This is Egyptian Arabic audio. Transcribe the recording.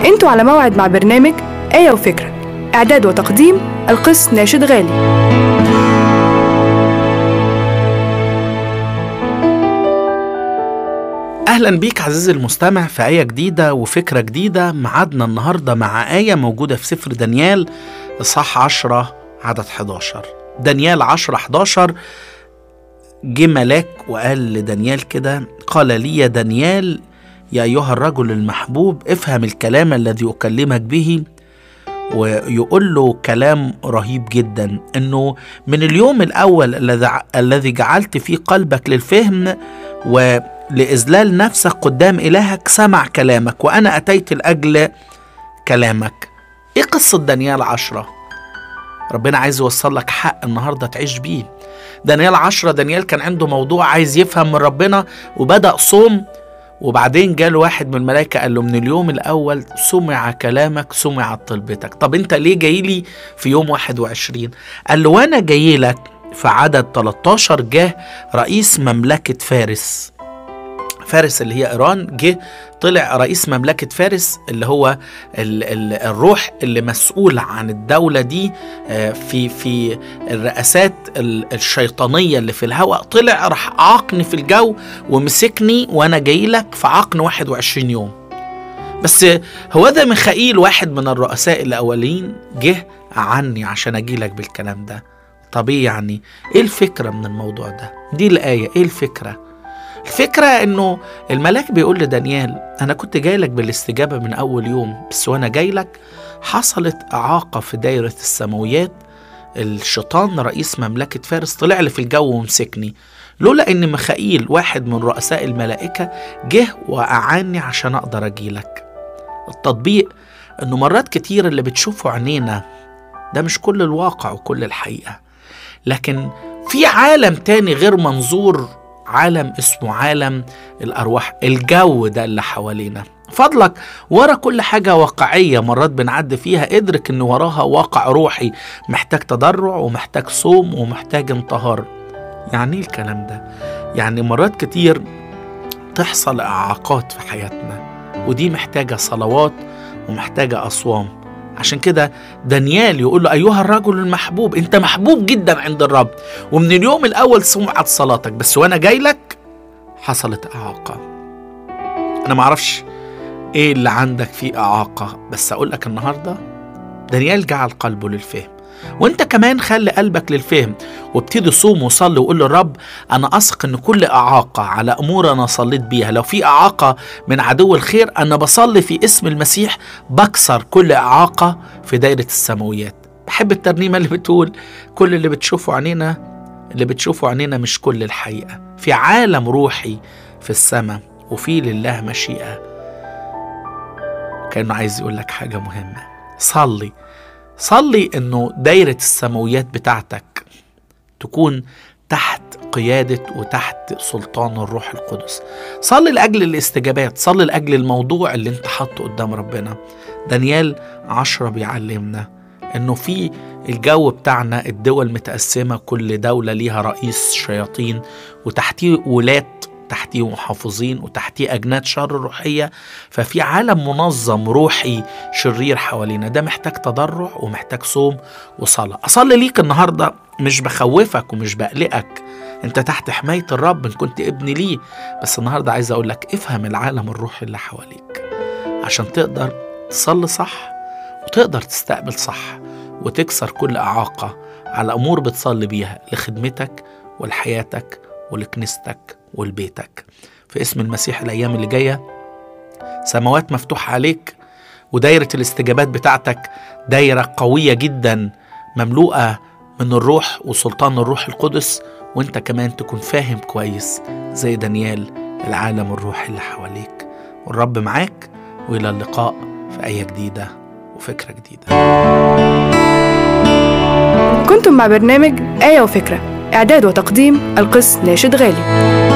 انتوا على موعد مع برنامج آية وفكرة إعداد وتقديم القس ناشد غالي اهلا بيك عزيزي المستمع في ايه جديده وفكره جديده معادنا النهارده مع ايه موجوده في سفر دانيال اصحاح 10 عدد 11 دانيال 10 11 جه ملاك وقال لدانيال كده قال لي يا دانيال يا ايها الرجل المحبوب افهم الكلام الذي اكلمك به ويقول له كلام رهيب جدا انه من اليوم الاول الذي الذي جعلت فيه قلبك للفهم ولإذلال نفسك قدام إلهك سمع كلامك وأنا أتيت لأجل كلامك إيه قصة دانيال عشرة؟ ربنا عايز يوصل لك حق النهاردة تعيش بيه دانيال عشرة دانيال كان عنده موضوع عايز يفهم من ربنا وبدأ صوم وبعدين جاله واحد من الملائكة قال له من اليوم الأول سمع كلامك سمعت طلبتك طب أنت ليه جاي لي في يوم 21 قال له وأنا جاي لك في عدد 13 جه رئيس مملكة فارس فارس اللي هي إيران جه طلع رئيس مملكة فارس اللي هو ال ال الروح اللي مسؤول عن الدولة دي في في الرئاسات الشيطانية اللي في الهواء طلع راح عاقني في الجو ومسكني وأنا جاي لك في عقن 21 يوم بس هو ده ميخائيل واحد من الرؤساء الأولين جه عني عشان أجي لك بالكلام ده طب ايه يعني ايه الفكرة من الموضوع ده دي الآية ايه الفكرة الفكرة انه الملاك بيقول لدانيال انا كنت جاي لك بالاستجابة من اول يوم بس وانا جاي لك حصلت اعاقة في دايرة السماويات الشيطان رئيس مملكة فارس طلع لي في الجو ومسكني لولا ان ميخائيل واحد من رؤساء الملائكة جه وأعاني عشان اقدر اجيلك التطبيق انه مرات كتير اللي بتشوفه عينينا ده مش كل الواقع وكل الحقيقة لكن في عالم تاني غير منظور عالم اسمه عالم الأرواح الجو ده اللي حوالينا فضلك ورا كل حاجة واقعية مرات بنعدي فيها ادرك ان وراها واقع روحي محتاج تضرع ومحتاج صوم ومحتاج انطهار يعني ايه الكلام ده يعني مرات كتير تحصل اعاقات في حياتنا ودي محتاجة صلوات ومحتاجة أصوام عشان كده دانيال يقول له أيها الرجل المحبوب أنت محبوب جدا عند الرب ومن اليوم الأول سمعت صلاتك بس وأنا جاي لك حصلت إعاقة أنا معرفش إيه اللي عندك فيه إعاقة بس أقول لك النهاردة دانيال جعل قلبه للفهم وانت كمان خلي قلبك للفهم وابتدي صوم وصلي وقول للرب انا اثق ان كل اعاقه على امور انا صليت بيها لو في اعاقه من عدو الخير انا بصلي في اسم المسيح بكسر كل اعاقه في دايره السماويات بحب الترنيمه اللي بتقول كل اللي بتشوفه عينينا اللي بتشوفه عينينا مش كل الحقيقه في عالم روحي في السماء وفي لله مشيئه كانه عايز يقول لك حاجه مهمه صلي صلي انه دايرة السماويات بتاعتك تكون تحت قيادة وتحت سلطان الروح القدس صلي لأجل الاستجابات صلي لأجل الموضوع اللي انت حاطه قدام ربنا دانيال عشرة بيعلمنا انه في الجو بتاعنا الدول متقسمة كل دولة ليها رئيس شياطين وتحتيه ولاة تحتيه محافظين وتحتيه أجناد شر روحية ففي عالم منظم روحي شرير حوالينا ده محتاج تضرع ومحتاج صوم وصلاة أصلي ليك النهاردة مش بخوفك ومش بقلقك انت تحت حماية الرب ان كنت ابن ليه بس النهاردة عايز اقول لك افهم العالم الروحي اللي حواليك عشان تقدر تصلي صح وتقدر تستقبل صح وتكسر كل إعاقة على أمور بتصلي بيها لخدمتك ولحياتك ولكنيستك ولبيتك في اسم المسيح الأيام اللي جاية سماوات مفتوحة عليك ودايرة الاستجابات بتاعتك دايرة قوية جدا مملوءة من الروح وسلطان الروح القدس وانت كمان تكون فاهم كويس زي دانيال العالم الروحي اللي حواليك والرب معاك وإلى اللقاء في آية جديدة وفكرة جديدة كنتم مع برنامج آية وفكرة إعداد وتقديم القس ناشد غالي